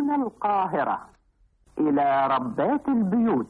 من القاهرة إلى ربات البيوت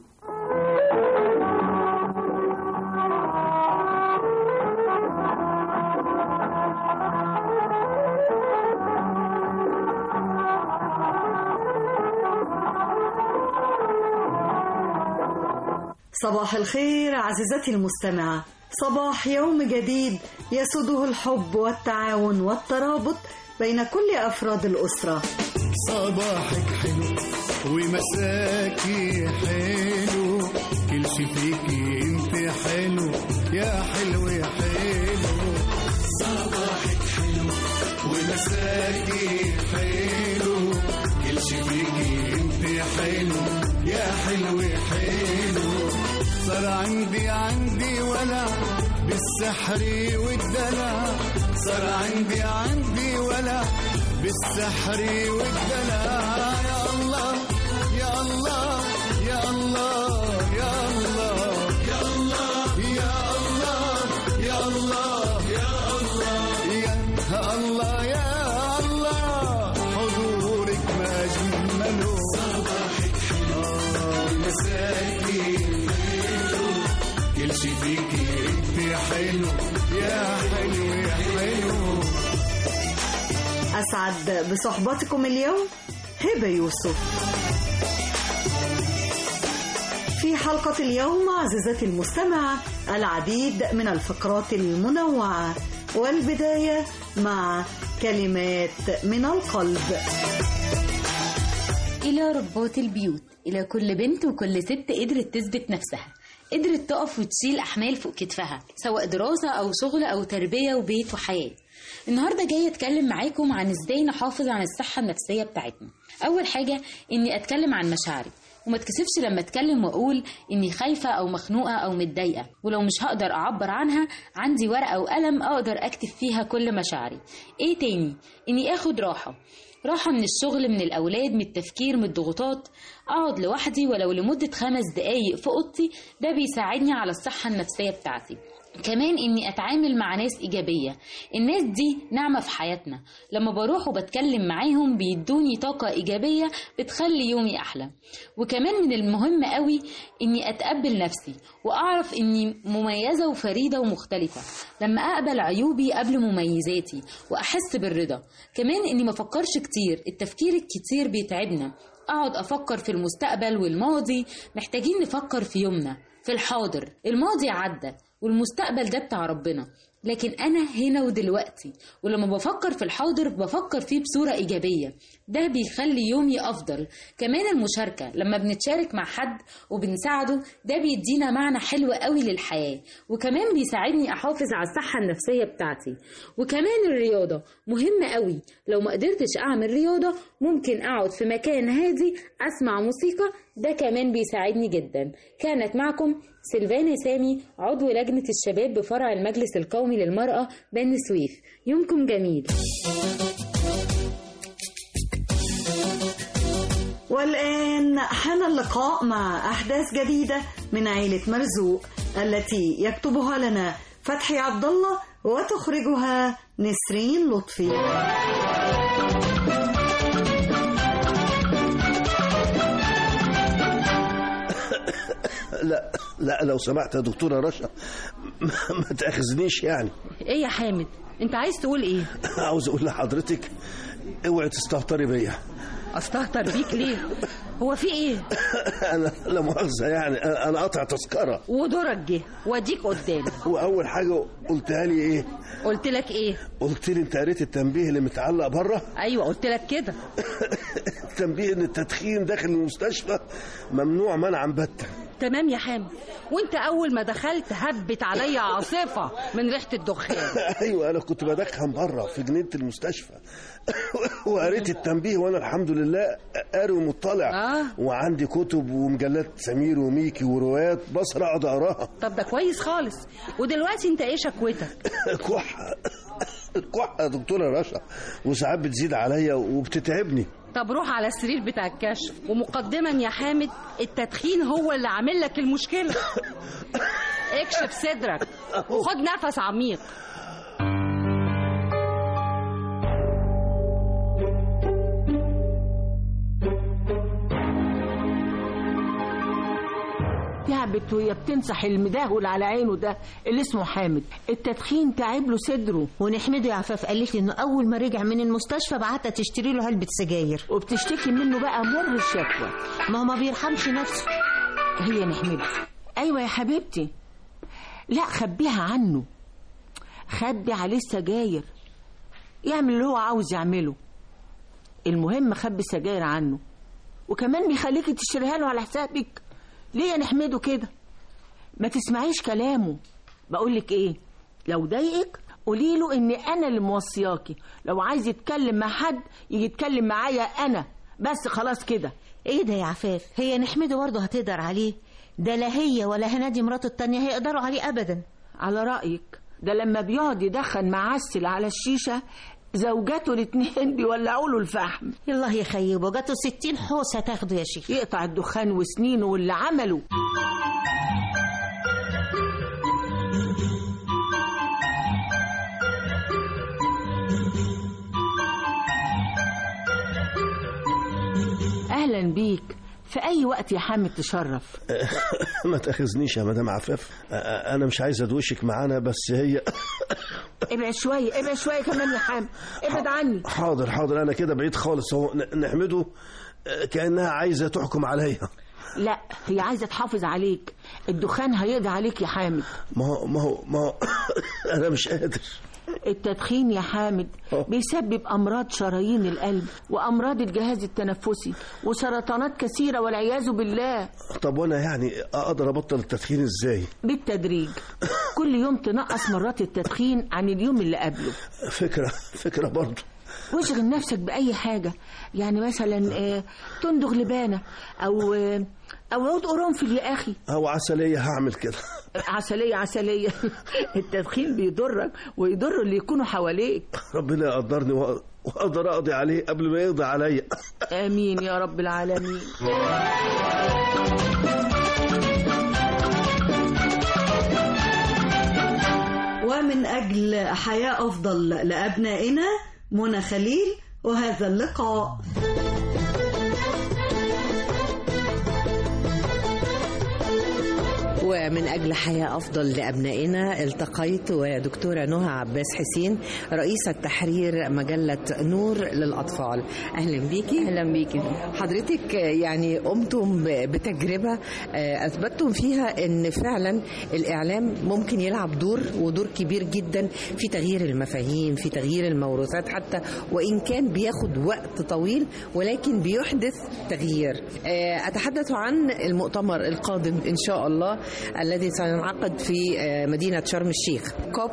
صباح الخير عزيزتي المستمعة صباح يوم جديد يسوده الحب والتعاون والترابط بين كل أفراد الأسرة صباحك حلو ومساكي حلو كل شي فيكي انت حلو يا حلو يا حلو صباحك حلو ومساكي حلو كل شي فيكي انت حلو يا حلو يا حلو صار عندي عندي ولا بالسحر والدلع صار عندي عندي ولا بالسحر والدلع يا الله يا الله يا الله يا الله يا الله يا الله يا الله يا الله يا الله يا الله حضورك ما أجمله صباحك حلو مساكي حلو كل شي فيكي انت حلو يا حلو يا حلو أسعد بصحبتكم اليوم هبة يوسف في حلقة اليوم عزيزتي المستمعة العديد من الفقرات المنوعة والبداية مع كلمات من القلب إلى ربات البيوت إلى كل بنت وكل ست قدرت تثبت نفسها قدرت تقف وتشيل أحمال فوق كتفها سواء دراسة أو شغل أو تربية وبيت وحياة النهاردة جاية أتكلم معاكم عن إزاي نحافظ عن الصحة النفسية بتاعتنا أول حاجة إني أتكلم عن مشاعري وما تكسفش لما اتكلم واقول اني خايفه او مخنوقه او متضايقه ولو مش هقدر اعبر عنها عندي ورقه وقلم اقدر اكتب فيها كل مشاعري ايه تاني اني اخد راحه راحة من الشغل من الأولاد من التفكير من الضغوطات أقعد لوحدي ولو لمدة خمس دقايق في أوضتي ده بيساعدني على الصحة النفسية بتاعتي كمان اني اتعامل مع ناس ايجابيه الناس دي نعمه في حياتنا لما بروح وبتكلم معاهم بيدوني طاقه ايجابيه بتخلي يومي احلى وكمان من المهم قوي اني اتقبل نفسي واعرف اني مميزه وفريده ومختلفه لما اقبل عيوبي قبل مميزاتي واحس بالرضا كمان اني ما افكرش كتير التفكير الكتير بيتعبنا اقعد افكر في المستقبل والماضي محتاجين نفكر في يومنا في الحاضر الماضي عدى والمستقبل ده بتاع ربنا لكن أنا هنا ودلوقتي ولما بفكر في الحاضر بفكر فيه بصورة إيجابية ده بيخلي يومي أفضل كمان المشاركة لما بنتشارك مع حد وبنساعده ده بيدينا معنى حلو قوي للحياة وكمان بيساعدني أحافظ على الصحة النفسية بتاعتي وكمان الرياضة مهمة قوي لو ما قدرتش أعمل رياضة ممكن أقعد في مكان هادي أسمع موسيقى ده كمان بيساعدني جدا كانت معكم سلفانا سامي عضو لجنة الشباب بفرع المجلس القومي للمرأة بني سويف يومكم جميل والآن حان اللقاء مع أحداث جديدة من عيلة مرزوق التي يكتبها لنا فتحي عبد الله وتخرجها نسرين لطفي لا لا لو سمحت يا دكتورة رشا ما ما تأخذنيش يعني ايه يا حامد انت عايز تقول ايه عاوز اقول لحضرتك اوعي تستهتري بيا استهتر بيك ليه هو في ايه انا لا مؤاخذة يعني أنا- انا قاطع تذكرة ودورك جه واديك قدامي واول حاجة قلتها لي ايه قلت لك ايه قلت لي انت قريت التنبيه اللي متعلق بره ايوه قلت لك كده التنبيه ان التدخين داخل المستشفى ممنوع منعا باتا تمام يا حامد وانت اول ما دخلت هبت عليا عاصفه من ريحه الدخان ايوه انا كنت بدخن بره في جنينه المستشفى وقريت التنبيه وانا الحمد لله قاري ومطلع آه. وعندي كتب ومجلات سمير وميكي وروايات بصر اقعد اقراها طب ده كويس خالص ودلوقتي انت ايه شكوتك كحه الكحه يا دكتوره رشا وساعات بتزيد عليا وبتتعبني طب روح على السرير بتاع الكشف ومقدما يا حامد التدخين هو اللي عامل لك المشكله اكشف صدرك وخد نفس عميق تعبت وهي بتنصح المدهول على عينه ده اللي اسمه حامد التدخين تعب له صدره ونحمده يا عفاف قالت لي انه اول ما رجع من المستشفى بعتها تشتري له علبه سجاير وبتشتكي منه بقى مر الشكوى ما هو ما بيرحمش نفسه هي نحمده ايوه يا حبيبتي لا خبيها عنه خبي عليه السجاير يعمل اللي هو عاوز يعمله المهم خبي السجاير عنه وكمان بيخليكي تشتريها له على حسابك ليه يا نحمده كده ما تسمعيش كلامه بقولك ايه لو ضايقك قولي له اني انا اللي موصياكي لو عايز يتكلم مع حد يجي يتكلم معايا انا بس خلاص كده ايه ده يا عفاف هي نحمده برضه هتقدر عليه ده لا هي ولا هنادي مراته التانية هيقدروا عليه ابدا على رايك ده لما بيقعد يدخن معسل على الشيشه زوجاته الاتنين بيولعوا له الفحم الله يخيبه جاته ستين حوسه تاخده يا شيخ يقطع الدخان وسنينه واللي عمله اهلا بيك في اي وقت يا حامد تشرف ما تاخذنيش يا مدام عفاف انا مش عايز ادوشك معانا بس هي ابعد شويه ابعد شويه كمان يا حامد ابعد عني حاضر حاضر انا كده بعيد خالص هو ن- نحمده كانها عايزه تحكم عليا لا هي عايزه تحافظ عليك الدخان هيقضي عليك يا حامد ما هو ما هو ما هو انا مش قادر التدخين يا حامد بيسبب امراض شرايين القلب وامراض الجهاز التنفسي وسرطانات كثيره والعياذ بالله طب وانا يعني اقدر ابطل التدخين ازاي بالتدريج كل يوم تنقص مرات التدخين عن اليوم اللي قبله فكره فكره برضه واشغل نفسك بأي حاجة يعني مثلا آه، تندغ لبانة أو آه، أو عود قرنفل يا أخي او عسليه هعمل كده عسلية عسلية التدخين بيضرك ويضر اللي يكونوا حواليك ربنا يقدرني وأ- واقدر اقضي عليه قبل ما يقضي عليا آمين يا رب العالمين ومن أجل حياة أفضل لأبنائنا منى خليل وهذا اللقاء ومن أجل حياة أفضل لأبنائنا التقيت ودكتورة نهى عباس حسين رئيسة تحرير مجلة نور للأطفال أهلا بيكي أهلا بيكي حضرتك يعني قمتم بتجربة آه، أثبتتم فيها أن فعلا الإعلام ممكن يلعب دور ودور كبير جدا في تغيير المفاهيم في تغيير الموروثات حتى وإن كان بياخد وقت طويل ولكن بيحدث تغيير آه، أتحدث عن المؤتمر القادم إن شاء الله الذي سينعقد في آه، مدينة شرم الشيخ كوب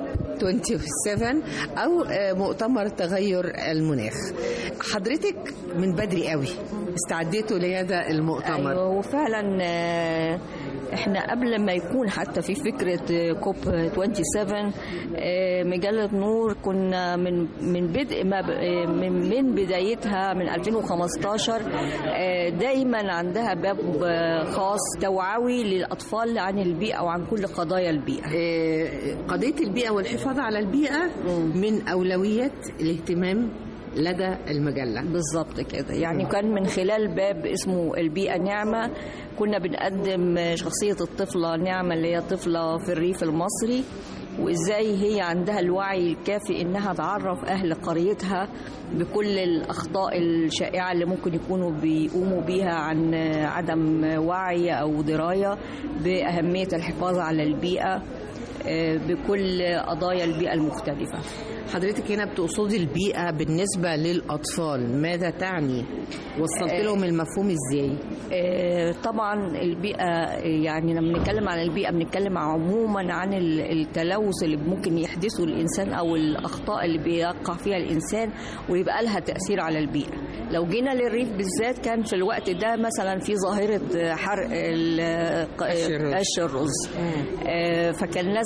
27 أو آه، مؤتمر تغير المناخ حضرتك من بدري قوي استعديتوا لهذا المؤتمر ايوه وفعلا آه، احنا قبل ما يكون حتى في فكره آه، كوب 27 آه، مجله نور كنا من من بدء ما ب- آه، من من بدايتها من 2015 آه، دايما عندها باب آه، خاص توعوي للاطفال عن البيئه وعن كل قضايا البيئه آه، قضية البيئة والحفاظ على البيئة من أولويات الاهتمام لدى المجلة بالظبط كده يعني كان من خلال باب اسمه البيئة نعمة كنا بنقدم شخصية الطفلة نعمة اللي هي طفلة في الريف المصري وازاي هي عندها الوعي الكافي انها تعرف اهل قريتها بكل الاخطاء الشائعه اللي ممكن يكونوا بيقوموا بيها عن عدم وعي او درايه باهميه الحفاظ على البيئه آه، بكل قضايا البيئه المختلفه حضرتك هنا بتقصدي البيئة بالنسبة للأطفال ماذا تعني وصلت آه، لهم المفهوم إزاي آه، طبعا البيئة يعني لما بنتكلم عن البيئة بنتكلم عموما عن ال- التلوث اللي ممكن يحدثه الإنسان أو الأخطاء اللي بيقع فيها الإنسان ويبقى لها تأثير على البيئة لو جينا للريف بالذات كان في الوقت ده مثلا في ظاهرة حرق ال- قش الرز. قش الرز آه، فكان لازم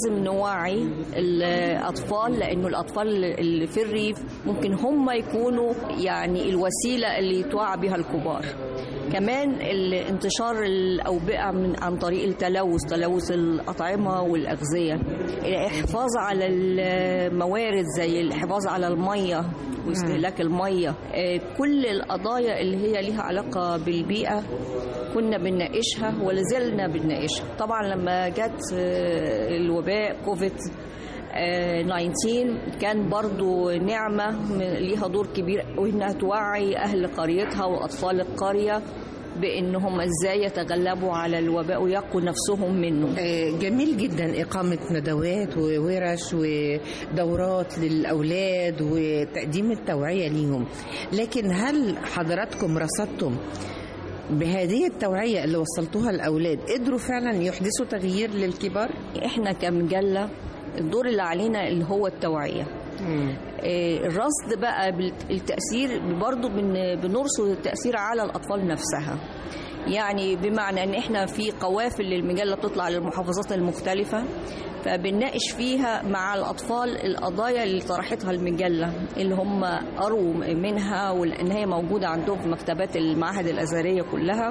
لازم نوعي الأطفال لأنه الأطفال اللي في الريف ممكن هم يكونوا يعني الوسيلة اللي يتوعى بها الكبار كمان ال- انتشار الأوبئة من عن طريق التلوث تلوث الأطعمة والأغذية الحفاظ على الموارد زي الحفاظ على المية واستهلاك المية آه، كل القضايا اللي هي ليها علاقة بالبيئة كنا بنناقشها ولا زلنا بنناقشها طبعا لما جت آه، الوباء كوفيد آه، 19 كان برضو نعمة م- ليها دور كبير وإنها توعي أهل قريتها وأطفال القرية بأنهم إزاي يتغلبوا على الوباء ويقوا نفسهم منه آه، جميل جدا إقامة ندوات وورش ودورات للأولاد وتقديم التوعية ليهم لكن هل حضراتكم رصدتم بهذه التوعية اللي وصلتوها الأولاد قدروا فعلا يحدثوا تغيير للكبار؟ إحنا كمجلة الدور اللي علينا اللي هو التوعية آه، الرصد بقى بالتأثير برضو بن- بنرصد التأثير على الأطفال نفسها يعني بمعنى ان احنا في قوافل للمجله بتطلع للمحافظات المختلفه فبنناقش فيها مع الاطفال القضايا اللي طرحتها المجله اللي هم قروا منها ولان هي موجوده عندهم في مكتبات المعهد الازهريه كلها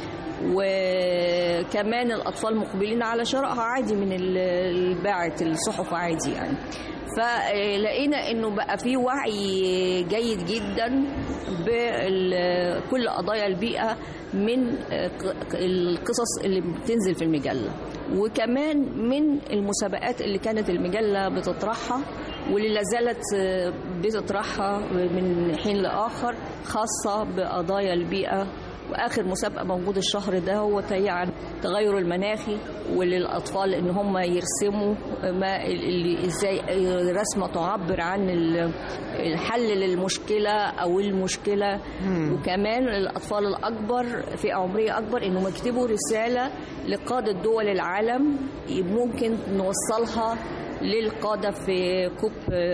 وكمان الاطفال مقبلين على شرائها عادي من ال- الباعة الصحف عادي يعني فلقينا انه بقى في وعي جيد جدا بكل قضايا البيئه من ق- القصص اللي بتنزل في المجله وكمان من المسابقات اللي كانت المجله بتطرحها واللي لا زالت بتطرحها من حين لاخر خاصه بقضايا البيئه واخر مسابقه موجوده الشهر ده هو هي عن التغير المناخي وللاطفال ان هم يرسموا ما اللي ازاي رسمه تعبر عن ال- الحل للمشكله او المشكله وكمان الاطفال الاكبر في عمريه اكبر انهم يكتبوا رساله لقاده دول العالم ممكن نوصلها للقاده في كوب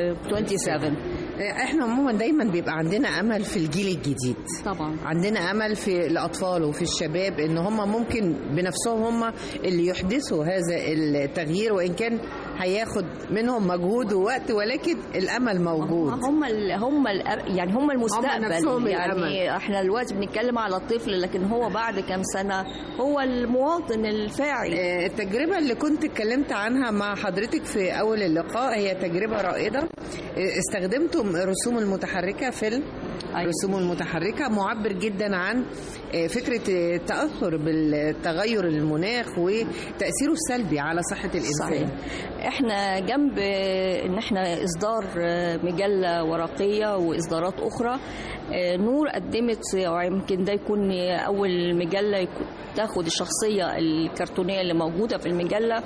27 احنا عموما دايما بيبقى عندنا امل في الجيل الجديد طبعا عندنا امل في الاطفال وفي الشباب ان هم ممكن بنفسهم هم اللي يحدثوا هذا التغيير وان كان هياخد منهم مجهود ووقت ولكن الامل موجود هم ال هم ال يعني هم المستقبل نفسهم يعني الأمل. احنا دلوقتي بنتكلم على الطفل لكن هو بعد كام سنه هو المواطن الفاعل آه، التجربة اللي كنت اتكلمت عنها مع حضرتك في أول اللقاء هي تجربة رائدة آه، استخدمتم الرسوم المتحركة فيلم الرسوم المتحركة معبر جدا عن آه، فكرة آه، التأثر بالتغير المناخ وتأثيره السلبي على صحة الإنسان صحيح. احنا جنب ان احنا اصدار مجله ورقيه واصدارات اخرى نور قدمت ويمكن ده يكون اول مجله يكون تاخد الشخصية الكرتونية اللي موجودة في المجلة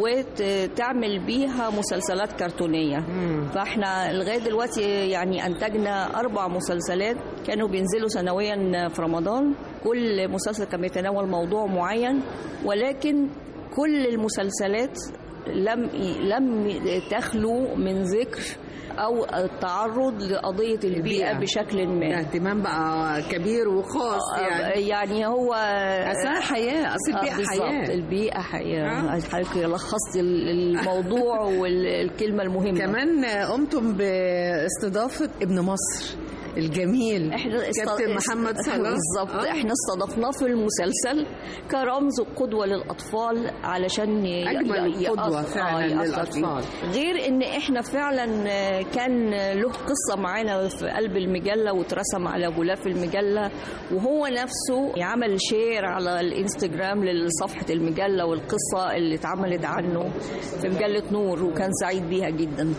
وتعمل بيها مسلسلات كرتونية فاحنا لغاية دلوقتي يعني أنتجنا أربع مسلسلات كانوا بينزلوا سنويا في رمضان كل مسلسل كان بيتناول موضوع معين ولكن كل المسلسلات لم لم تخلو من ذكر او التعرض لقضيه البيئه, البيئة. بشكل ما اهتمام بقى كبير وخاص يعني يعني هو أصل حياة أصل البيئة آه، بالظبط، حياة البيئه حياه آه. حضرتك لخصتي الموضوع والكلمه المهمه كمان قمتم باستضافة ابن مصر الجميل احنا كابتن محمد صلاح بالظبط آه. احنا استضفناه في المسلسل كرمز قدوه للاطفال علشان ي- أجمل ي- قدوة يأثر- فعلاً آه، يأثر للأطفال. فيه. غير ان احنا فعلا آه، كان له قصه معانا في قلب المجله واترسم على غلاف المجله وهو نفسه عمل شير على الانستجرام لصفحه المجله والقصه اللي اتعملت عنه في مجله نور وكان سعيد بيها جدا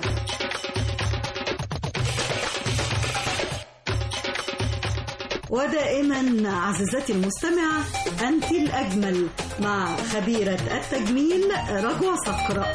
ودائما عزيزتي المستمعة أنت الأجمل مع خبيرة التجميل رجوة صقر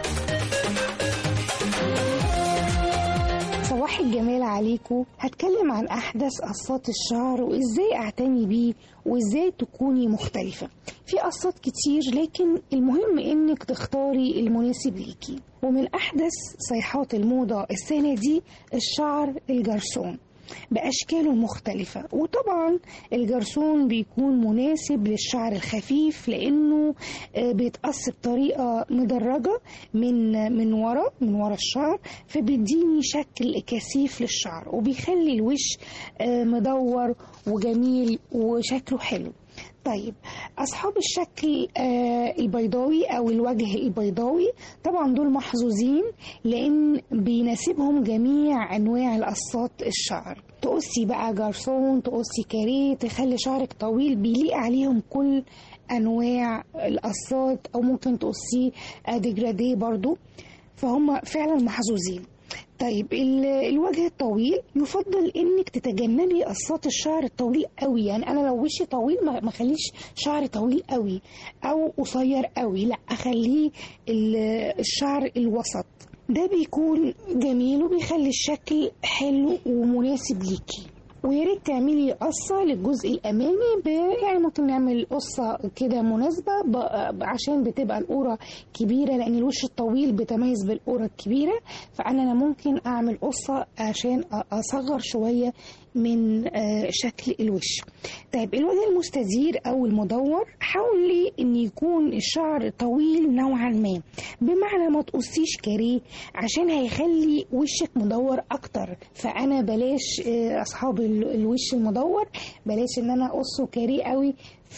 صباح الجمال عليكم هتكلم عن أحدث قصات الشعر وإزاي أعتني بيه وإزاي تكوني مختلفة في قصات كتير لكن المهم إنك تختاري المناسب ليكي ومن أحدث صيحات الموضة السنة دي الشعر الجرسون بأشكاله المختلفة وطبعا الجرسون بيكون مناسب للشعر الخفيف لأنه آه، بيتقص بطريقة مدرجة من من ورا من ورا الشعر فبيديني شكل كثيف للشعر وبيخلي الوش آه، مدور وجميل وشكله حلو طيب أصحاب الشكل آه، البيضاوي أو الوجه البيضاوي طبعا دول محظوظين لأن بيناسبهم جميع أنواع القصات الشعر تقصي بقى جرسون تقصي كاريه تخلي شعرك طويل بيليق عليهم كل أنواع القصات أو ممكن تقصيه آه، ديجراديه برضو فهم فعلا محظوظين طيب ال- الوجه الطويل يفضل انك تتجنبي قصات الشعر الطويل قوي يعني انا لو وشي طويل ما ما اخليش شعري طويل قوي او قصير قوي لا اخليه ال- الشعر الوسط ده بيكون جميل وبيخلي الشكل حلو ومناسب ليكي ويا ريت تعملي قصة للجزء الأمامي ب... يعني ممكن نعمل قصة كده مناسبة ب... عشان بتبقى القورة كبيرة لأن الوش الطويل بيتميز بالقورة الكبيرة فأنا أنا ممكن أعمل قصة عشان أ- أصغر شوية من آه، شكل الوش طيب الوجه المستدير أو المدور حاولي أن يكون الشعر طويل نوعا ما بمعنى ما تقصيش كاريه عشان هيخلي وشك مدور أكتر فأنا بلاش آه، أصحاب ال- الوش المدور بلاش ان انا اقصه كاريه قوي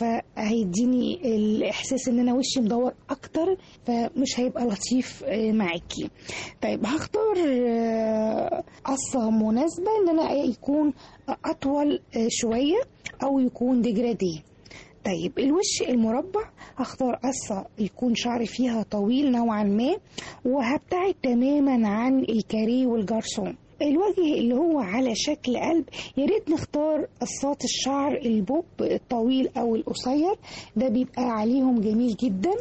فهيديني الاحساس ان انا وشي مدور اكتر فمش هيبقى لطيف آه، معاكي طيب هختار آه، قصه مناسبه ان انا يكون اطول آه، شويه او يكون ديجراديه طيب الوش المربع هختار قصة يكون شعري فيها طويل نوعا ما وهبتعد تماما عن الكاريه والجرسون الوجه اللي هو على شكل قلب يا ريت نختار قصات الشعر البوب الطويل او القصير ده بيبقى عليهم جميل جدا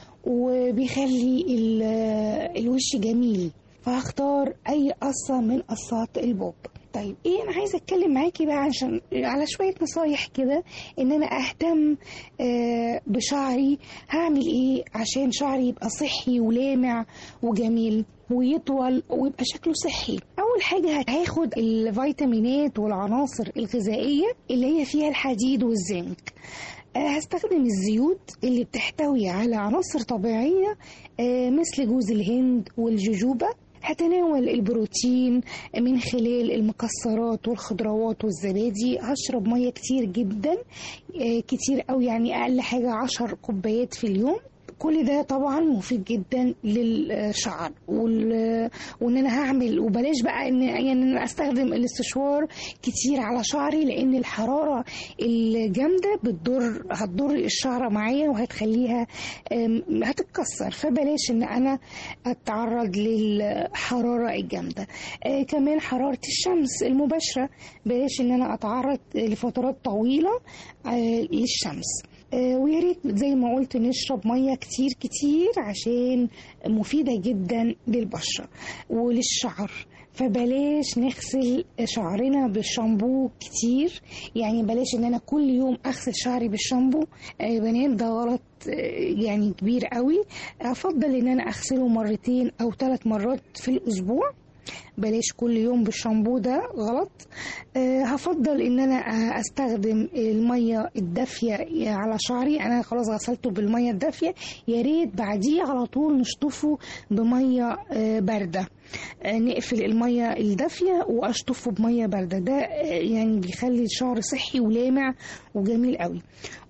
وبيخلي ال- الوش جميل فهختار اي قصة من قصات البوب طيب ايه انا عايزه اتكلم معاكي بقى عشان على شويه نصايح كده ان انا اهتم آه، بشعري هعمل ايه عشان شعري يبقى صحي ولامع وجميل ويطول ويبقى شكله صحي اول حاجه هاخد الفيتامينات والعناصر الغذائيه اللي هي فيها الحديد والزنك آه، هستخدم الزيوت اللي بتحتوي على عناصر طبيعية آه، مثل جوز الهند والجوجوبا هتناول البروتين من خلال المكسرات والخضروات والزبادي هشرب مية كتير جدا آه، كتير أوي يعني أقل حاجة عشر كوبايات في اليوم كل ده طبعا مفيد جدا للشعر وال... وان انا هعمل وبلاش بقى ان يعني ان انا استخدم الاستشوار كتير على شعري لان الحراره الجامده بتضر هتضر الشعره معايا وهتخليها أم، هتتكسر فبلاش ان انا اتعرض للحراره الجامده آه، كمان حراره الشمس المباشره بلاش ان انا اتعرض لفترات طويله آه، للشمس آه، ويا ريت زي ما قلت نشرب ميه كتير كتير عشان مفيده جدا للبشره وللشعر فبلاش نغسل شعرنا بالشامبو كتير يعني بلاش ان انا كل يوم اغسل شعري بالشامبو آه، بنات ده غلط آه، يعني كبير قوي افضل ان انا اغسله مرتين او ثلاث مرات في الاسبوع بلاش كل يوم بالشامبو ده غلط أه هفضل ان انا آه، استخدم الميه الدافيه على شعري انا خلاص غسلته بالميه الدافيه يا ريت بعديه على طول نشطفه بميه آه، بارده آه، نقفل الميه الدافيه واشطفه بميه بارده ده آه، يعني بيخلي الشعر صحي ولامع وجميل قوي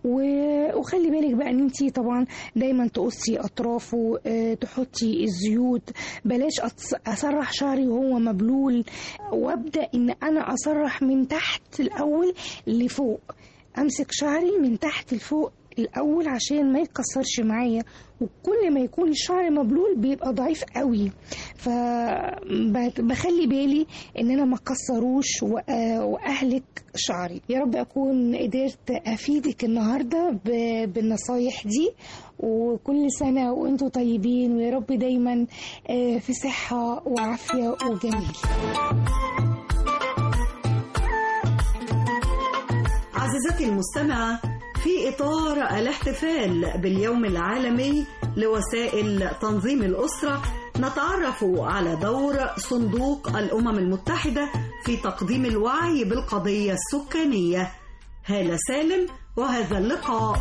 و- وخلي بالك بقى ان انت طبعا دايما تقصي اطرافه آه، تحطي الزيوت بلاش أتص- اسرح شعري وهو مبلول وابدا ان انا اسرح من تحت الاول لفوق امسك شعري من تحت لفوق الاول عشان ما يتكسرش معايا وكل ما يكون الشعر مبلول بيبقى ضعيف قوي فبخلي بالي ان انا ما اكسروش وأ- واهلك شعري يا رب اكون قدرت افيدك النهارده ب- بالنصايح دي وكل سنه وانتم طيبين ويا رب دايما آه، في صحه وعافيه وجميل عزيزتي المستمعة في إطار الاحتفال باليوم العالمي لوسائل تنظيم الأسرة نتعرف على دور صندوق الأمم المتحدة في تقديم الوعي بالقضية السكانية هالة سالم وهذا اللقاء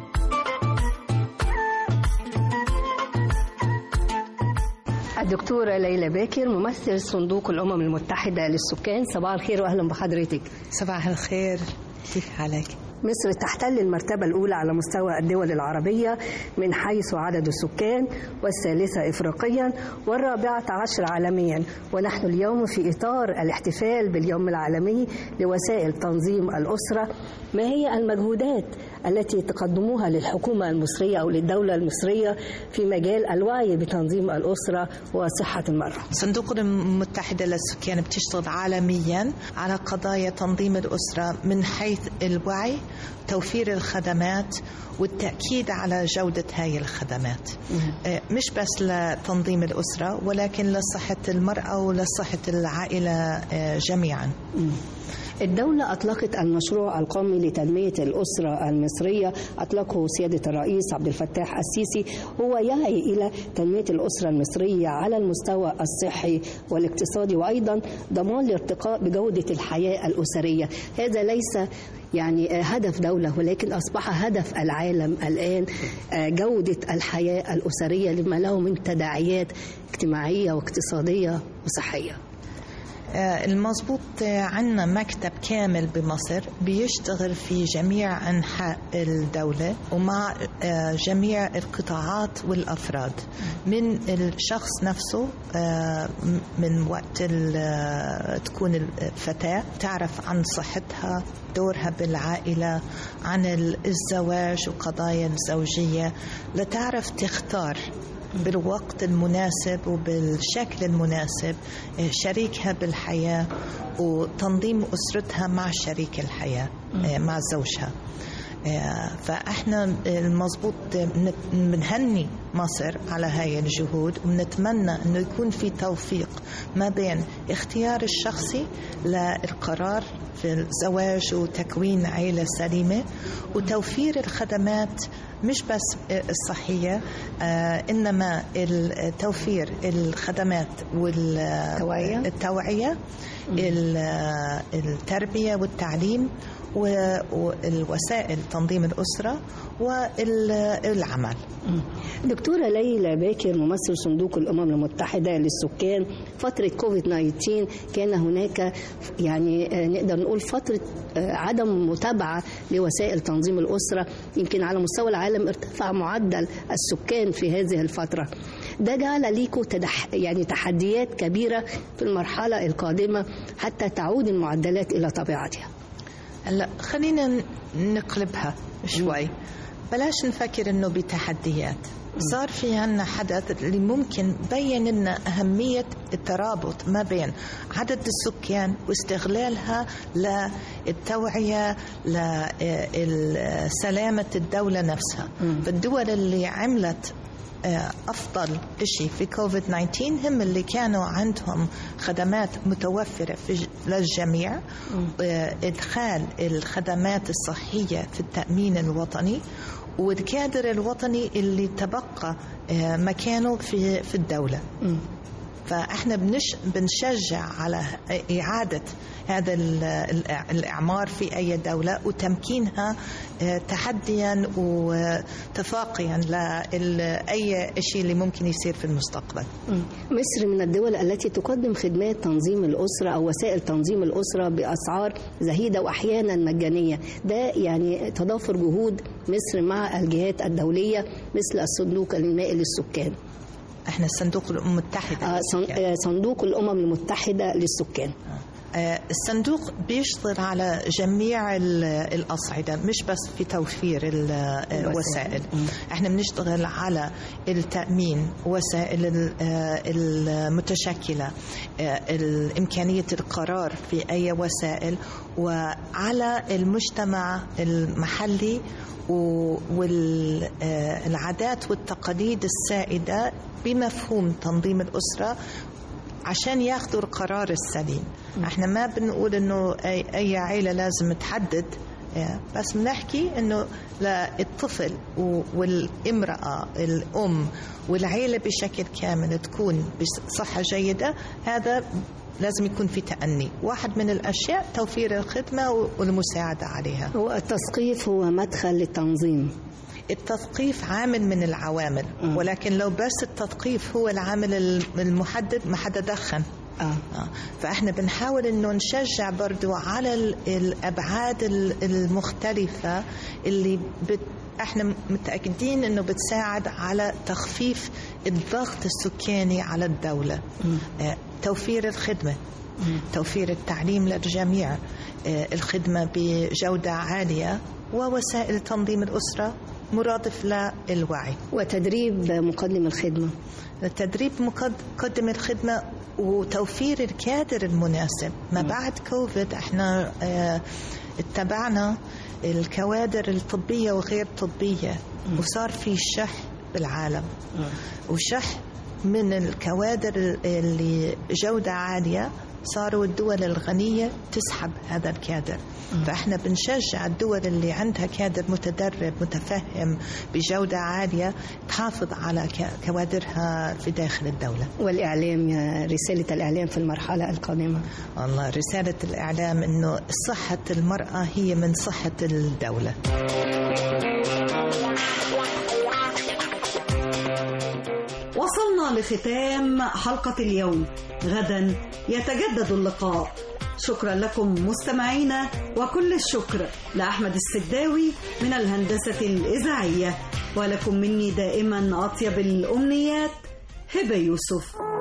الدكتورة ليلى باكر ممثل صندوق الأمم المتحدة للسكان صباح الخير وأهلا بحضرتك صباح الخير كيف حالك؟ مصر تحتل المرتبة الأولى على مستوى الدول العربية من حيث عدد السكان والثالثة إفريقيا والرابعة عشر عالميا ونحن اليوم في إطار الاحتفال باليوم العالمي لوسائل تنظيم الأسرة ما هي المجهودات التي تقدموها للحكومة المصرية أو للدولة المصرية في مجال الوعي بتنظيم الأسرة وصحة المرأة صندوق الأمم المتحدة للسكان بتشتغل عالميا على قضايا تنظيم الأسرة من حيث الوعي توفير الخدمات والتأكيد على جودة هاي الخدمات آه، مش بس لتنظيم الأسرة ولكن لصحة المرأة ولصحة العائلة آه، جميعا الدولة أطلقت المشروع القومي لتنمية الأسرة المصرية أطلقه سيادة الرئيس عبد الفتاح السيسي هو يعي إلى تنمية الأسرة المصرية على المستوى الصحي والاقتصادي وأيضا ضمان الارتقاء بجودة الحياة الأسرية هذا ليس يعني هدف دولة ولكن أصبح هدف العالم الآن جودة الحياة الأسرية لما له من تداعيات اجتماعية واقتصادية وصحية آه، المضبوط آه، عندنا مكتب كامل بمصر بيشتغل في جميع أنحاء الدولة ومع آه، جميع القطاعات والأفراد من الشخص نفسه آه، م- من وقت ال- آه، تكون الفتاة تعرف عن صحتها دورها بالعائلة عن ال- الزواج وقضايا الزوجية لتعرف تختار بالوقت المناسب وبالشكل المناسب آه، شريكها بالحياة وتنظيم أسرتها مع شريك الحياة آه، مع زوجها آه، فاحنا المضبوط بنت- بنهني مصر على هاي الجهود ونتمنى انه يكون في توفيق ما بين اختيار الشخصي للقرار في الزواج وتكوين عيله سليمه وتوفير الخدمات مش بس الصحيه آه، انما ال- توفير الخدمات والتوعيه التوعيه ال- التربيه والتعليم و- والوسائل تنظيم الأسرة والعمل دكتورة ليلى باكر ممثل صندوق الأمم المتحدة للسكان فترة كوفيد 19 كان هناك يعني آه، نقدر نقول فترة آه، عدم متابعة لوسائل تنظيم الأسرة يمكن على مستوى العالم ارتفع معدل السكان في هذه الفترة ده جعل ليكم تدح يعني تحديات كبيرة في المرحلة القادمة حتى تعود المعدلات إلى طبيعتها هلا خلينا ن- نقلبها شوي بلاش نفكر انه بتحديات صار في عنا حدث اللي ممكن بين لنا أهمية الترابط ما بين عدد السكان واستغلالها للتوعية لسلامة الدولة نفسها فالدول اللي عملت آه، أفضل شيء في كوفيد 19 هم اللي كانوا عندهم خدمات متوفرة في ج- للجميع آه، إدخال الخدمات الصحية في التأمين الوطني والكادر الوطني اللي تبقى آه، مكانه في في الدولة فاحنا بنش بنشجع على إعادة هذا ال- الإع- الإعمار في أي دولة وتمكينها آه، تحديا وتفاقيا لأي شيء اللي ممكن يصير في المستقبل مصر من الدول التي تقدم خدمات تنظيم الأسرة أو وسائل تنظيم الأسرة بأسعار زهيدة وأحيانا مجانية ده يعني تضافر جهود مصر مع الجهات الدولية مثل الصندوق المائي للسكان احنا صندوق الأمم المتحدة آه، صن- آه، صندوق الأمم المتحدة للسكان آه، الصندوق بيشتغل على جميع ال- الأصعدة مش بس في توفير ال- الوسائل احنا بنشتغل على التأمين وسائل ال- آه، المتشكلة آه، إمكانية القرار في أي وسائل وعلى المجتمع المحلي والعادات والتقاليد السائدة بمفهوم تنظيم الأسرة عشان ياخذوا القرار السليم احنا ما بنقول انه اي, أي عيله لازم تحدد آه، بس بنحكي انه للطفل و- والامراه الام والعيله بشكل كامل تكون بصحه جيده هذا لازم يكون في تأني واحد من الأشياء توفير الخدمة والمساعدة عليها هو التثقيف هو مدخل للتنظيم التثقيف عامل من العوامل ولكن لو بس التثقيف هو العامل المحدد ما حدا دخن آه. آه. فاحنا بنحاول انه نشجع برضو على ال- الابعاد ال- المختلفه اللي بت احنا متاكدين انه بتساعد على تخفيف الضغط السكاني على الدوله آه، توفير الخدمه توفير التعليم للجميع آه، الخدمه بجوده عاليه ووسائل تنظيم الاسره مرادف للوعي وتدريب مقدم الخدمة تدريب مقدم الخدمة وتوفير الكادر المناسب ما بعد كوفيد احنا اه اتبعنا الكوادر الطبية وغير طبية وصار في شح بالعالم وشح من الكوادر اللي جودة عالية صاروا الدول الغنية تسحب هذا الكادر فاحنا بنشجع الدول اللي عندها كادر متدرب متفهم بجودة عالية تحافظ على ك- كوادرها في داخل الدولة والإعلام يا رسالة الإعلام في المرحلة القادمة والله رسالة الإعلام أنه صحة المرأة هي من صحة الدولة وصلنا لختام حلقة اليوم غدا يتجدد اللقاء شكرا لكم مستمعينا وكل الشكر لأحمد السداوي من الهندسة الإذاعية ولكم مني دائما أطيب الأمنيات هبة يوسف